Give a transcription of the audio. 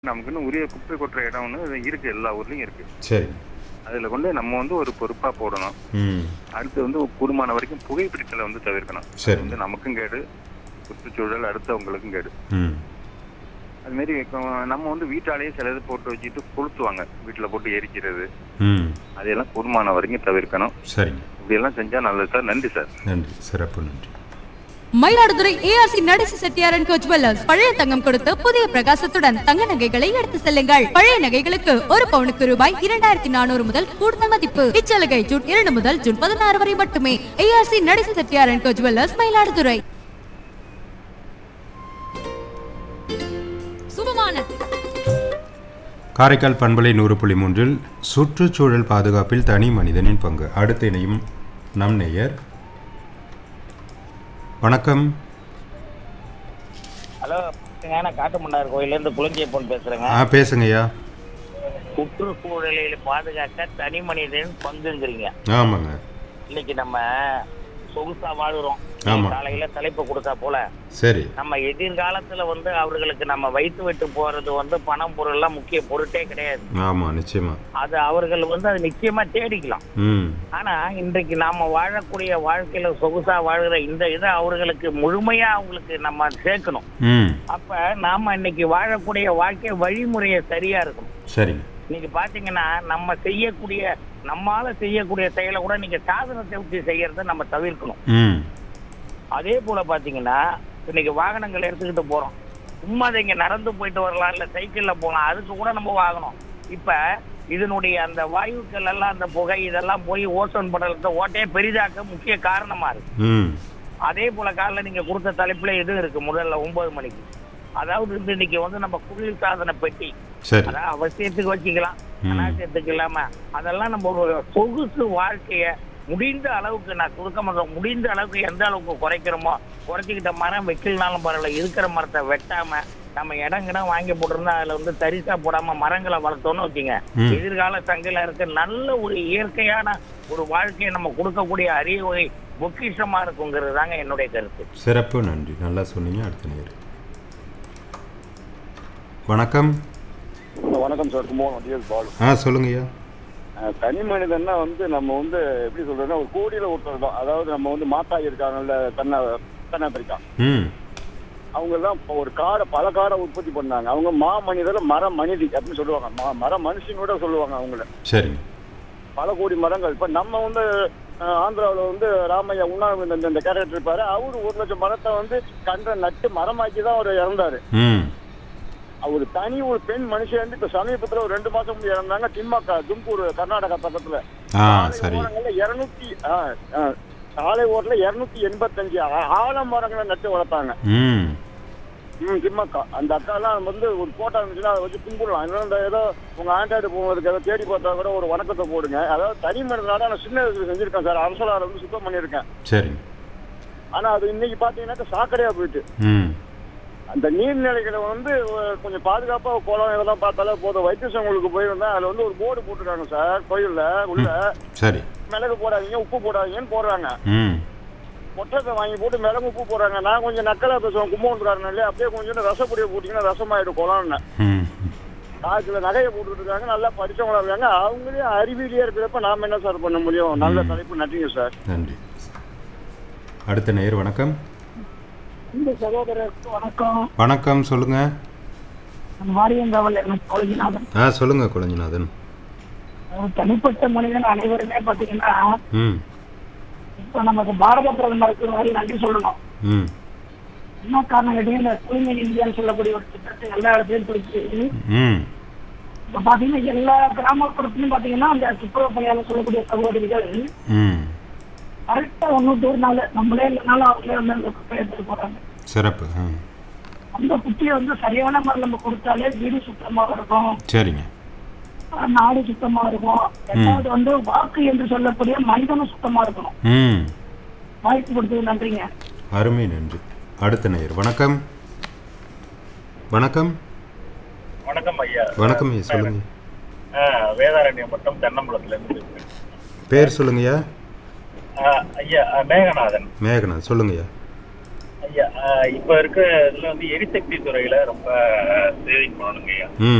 நமக்குன்னு உரிய குப்பை கொட்டுற இடம் ஒன்று இருக்கு எல்லா ஊர்லயும் இருக்கு சரி அதுல கொண்டு நம்ம வந்து ஒரு பொறுப்பா போடணும் ம் அடுத்து வந்து கூடுமான வரைக்கும் புகைப்பிடித்தலை வந்து தவிர்க்கணும் சரி. அது வந்து நமக்கும் கேடு சுற்றுச்சூழல் அடுத்தவங்களுக்கும் கேடு ம் அது மாதிரி இப்போ நம்ம வந்து வீட்டாலேயே சில இது போட்டு வச்சுட்டு கொளுத்துவாங்க வீட்டுல போட்டு எரிக்கிறது ம் அதையெல்லாம் கூடுமான வரைக்கும் தவிர்க்கணும் சரிங்க இப்படி எல்லாம் செஞ்சா நல்லது சார் நன்றி சார் நன்றி சிறப்பு நன்றி Mayiladuthurai ARC Nadesi Chettiaran co jewellers பழைய தங்கம் கொடுத்து புதிய பிரகாசத்துடன் தங்க நகைகளை எடுத்து செல்லுங்கள் பழைய நகைகளுக்கு ஒரு பவுனுக்கு ரூபாய் இரண்டாயிரத்தி நானூறு முதல் கூடுதல் மதிப்பு இச்சலுகை ஜூன் இரண்டு முதல் ஜூன் பதினாறு வரை மட்டுமே ARC Nadesi Chettiaran co jewellers Mayiladuthurai சுபமான காரைக்கால் பண்பலை நூறு புள்ளி மூன்றில் சுற்றுச்சூழல் பாதுகாப்பில் தனி மனிதனின் பங்கு அடுத்த இணையும் நம் நேயர் வணக்கம் ஹலோ நான் காட்டுமன்னார் கோயிலேருந்து குளஞ்சியப்பன் பேசுறேங்க ஆ பேசுங்கய்யா சுற்றுச்சூழலை பாதுகாக்க தனி மனிதன் பங்குங்கிறீங்க ஆமாங்க இன்னைக்கு நம்ம சொகுசா வாழுறோம் ஆமா. காலையில தலைப்பு கொடுத்தா போல சரி நம்ம எதிர்காலத்துல வந்து அவர்களுக்கு நம்ம வைத்து விட்டு போறது வந்து பணம் பொருள் எல்லாம் முக்கிய பொருட்டே கிடையாது ஆமாம் நிச்சயமா அது அவர்கள் வந்து அது நிச்சயமா தேடிக்கலாம் ம் ஆனா இன்றைக்கு நாம வாழக்கூடிய வாழ்க்கையில சொகுசா வாழ்கிற இந்த இதை அவர்களுக்கு முழுமையா அவங்களுக்கு நம்ம சேர்க்கணும் ம் அப்ப நாம இன்னைக்கு வாழக்கூடிய வாழ்க்கை வழிமுறையை சரியா இருக்கணும் சரிங்க இன்னைக்கு பாத்தீங்கன்னா நம்ம செய்யக்கூடிய நம்மால செய்யக்கூடிய செயலை கூட நீங்க சாதனத்தை வச்சு செய்யறத நம்ம தவிர்க்கணும் ம் அதே போல பாத்தீங்கன்னா இன்னைக்கு வாகனங்கள் எடுத்துக்கிட்டு போறோம் சும்மா அதை இங்க நடந்து போயிட்டு வரலாம் இல்ல சைக்கிள்ல போகலாம் அதுக்கு கூட நம்ம வாங்கணும் இப்ப இதனுடைய அந்த வாயுக்கள் எல்லாம் அந்த புகை இதெல்லாம் போய் ஓசோன் படலத்தை ஓட்டையே பெரிதாக்க முக்கிய காரணமா இருக்கு ம் அதே போல காலைல நீங்க கொடுத்த தலைப்புல இது இருக்கு முதல்ல ஒன்பது மணிக்கு அதாவது வந்து இன்னைக்கு வந்து நம்ம குளிர் சாதன பெட்டி சரி அதான் அவசியத்துக்கு வச்சுக்கலாம் ம். அனாவசியத்துக்கு இல்லாம அதெல்லாம் நம்ம ஒரு சொகுசு வாழ்க்கைய முடிந்த அளவுக்கு நான் சுருக்கமாக முடிந்த அளவுக்கு எந்த அளவுக்கு குறைக்கிறோமோ குறைச்சிக்கிட்ட மரம் வைக்கலனாலும் பரவாயில்ல இருக்கிற மரத்தை வெட்டாம நம்ம இடம் கிடம் வாங்கி போட்டிருந்தா அதுல வந்து தரிசா போடாம மரங்களை வளர்த்தோம்னு வச்சுங்க ம். எதிர்கால சங்கில இருக்க நல்ல ஒரு இயற்கையான ஒரு வாழ்க்கையை நம்ம கொடுக்கக்கூடிய அரிய வகை பொக்கிஷமா இருக்குங்கிறது தாங்க என்னுடைய கருத்து சிறப்பு நன்றி நல்லா சொன்னீங்க அடுத்த நேயர் வணக்கம் வணக்கம் சார் கும்பகோணம் டிஎஸ் பாலு ஆ சொல்லுங்கய்யா அஹ் தனி மனிதன்னா வந்து நம்ம வந்து எப்படி சொல்றதுன்னா ஒரு கோடியில ஒருத்தர் தான் அதாவது நம்ம வந்து மாத்தாய் இருக்காங்கல்ல தென்ன தென்னாப்பிரிக்கா ம் அவங்க தான் இப்போ ஒரு காடை பல காடை உற்பத்தி பண்ணாங்க அவங்க மா மனிதர் மர மனிதி அப்படின்னு சொல்லுவாங்க ம- மர மனுஷன் கூட சொல்லுவாங்க அவங்கள சரிங்க பல கோடி மரங்கள் இப்ப நம்ம வந்து அஹ், ஆந்திராவுல வந்து ராமையா உண்ணாவிரதம் இந்த- இந்த கேரக்டர் இருப்பாரு அவரு ஒரு லட்சம் மரத்தை வந்து கன்றை நட்டு மரமாக்கி தான் அவர் இறந்தாரு ம் அவர் தனி ஒரு பெண் மனுஷன் வந்து இப்ப சமீபத்துல ஒரு ரெண்டு மாசம் முன்னாடி இறந்தாங்க திம்மாக்கா தும்கூர் கர்நாடகா பக்கத்துல ஆ சாலை சரி ஓரங்கள்ல இருநூத்தி ஆ, ஆ, சாலை ஓரத்துல இருநூத்தி எண்பத்தஞ்சு ஆ- ஆலமரங்களை நட்டு வளர்த்தாங்க ம் ம் திம்மக்கா அந்த அக்காலாம் வந்து ஒரு போட்டோ இருந்துச்சுன்னா அதை வச்சு கும்பிடலாம் இன்னும் இந்த ஏதோ உங்க ஆண்ட்ராய்டு போனதுக்கு ஏதோ தேடி பார்த்தா கூட ஒரு வணக்கத்தை போடுங்க அதாவது தனி மனிதனால நான் சின்ன வயசுல செஞ்சிருக்கேன் சார் அரசலாறு வந்து சுத்தம் பண்ணியிருக்கேன் சரிங்க ஆனா அது இன்னைக்கு பாத்தீங்கன்னாக்கா சாக்கடையா போயிட்டு ம் அந்த நீர்நிலைகளை வந்து அஹ், கொஞ்சம் பாதுகாப்பா குளம் இதெல்லாம் பார்த்தாலே போதும் வைத்தியசங்களுக்கு போயிருந்தேன் அதுல வந்து ஒரு போர்டு போட்டிருக்காங்க சார் கோயில்ல உள்ள சரி மிளகு போடாதீங்க உப்பு போடாதீங்கன்னு போடுறாங்க ம் ஒற்றத்தை வாங்கி போட்டு மிளகு உப்பு போடுறாங்க நான் கொஞ்சம் நக்கலா பேசுவேன் கும்பகோணத்துக்காரன் இல்லையா அப்படியே கொஞ்சம் ரசப்பொடியை போட்டீங்கன்னா ரசமாயிடும் குளம்னு ம் காசுல நகையை போட்டுட்டு இருக்காங்க நல்லா படிச்சவங்களா இருக்காங்க அவங்களே அறிவியலியா இருக்கிறப்ப நாம என்ன சார் பண்ண முடியும் நல்ல தலைப்பு நன்றிங்க சார் நன்றி அடுத்த நேயர் வணக்கம் இந்த சகோதரருக்கு வணக்கம் வணக்கம் சொல்லுங்க மாரியங்காவல் எனக்கு பழகினாதன் ஆ சொல்லுங்க குழஞ்சிநாதன் ஒரு தனிப்பட்ட மனிதன் அனைவருமே பாத்தீங்கன்னா ம் இப்ப நமக்கு பாரத பிரதமருக்கு வரை நன்றி சொல்லணும் ம் என்ன காரணம் கேட்டீங்கன்னா இந்த தூய்மை இந்தியான்னு சொல்லக்கூடிய ஒரு திட்டத்தை எல்லா இடத்துலயும் போயிட்டு ம் இப்ப பாத்தீங்கன்னா எல்லா கிராமப்புறத்துலயும் பாத்தீங்கன்னா அந்த துப்புரவு பணியாளர் சொல்லக்கூடிய சகோதரிகள் ம் கரெக்டா ஒண்ணு ஒரு நாள் நம்மளே இல்லைனாலும் அவங்களே வந்து அந்த குப்பை எடுத்துட்டு போறாங்க சிறப்பு ஆ அந்த குப்பையை வந்து சரியான முறையில் நம்ம கொடுத்தாலே வீடு சுத்தமா இருக்கும் சரிங்க நாடு சுத்தமா இருக்கும் ரெண்டாவது வந்து வாக்கு என்று சொல்லக்கூடிய மனிதனும் சுத்தமா இருக்கணும் ம் வாய்ப்பு கொடுத்தது நன்றிங்க அருமை நன்றி அடுத்த நேயர் வணக்கம் வணக்கம் வணக்கம் ஐயா வணக்கம் ஐயா சொல்லுங்க வேதாரண்யம் மட்டும் தென்னம்பலத்துல இருந்து பேர் சொல்லுங்கய்யா ஐயா மேகநாதன் மேகனா சொல்லுங்கய்யா ஐயா ஆஹ் இப்ப இருக்க இதுல வந்து எரிசக்தி துறையில ரொம்ப சேவிங் பண்ணணுங்க ஐயா ம்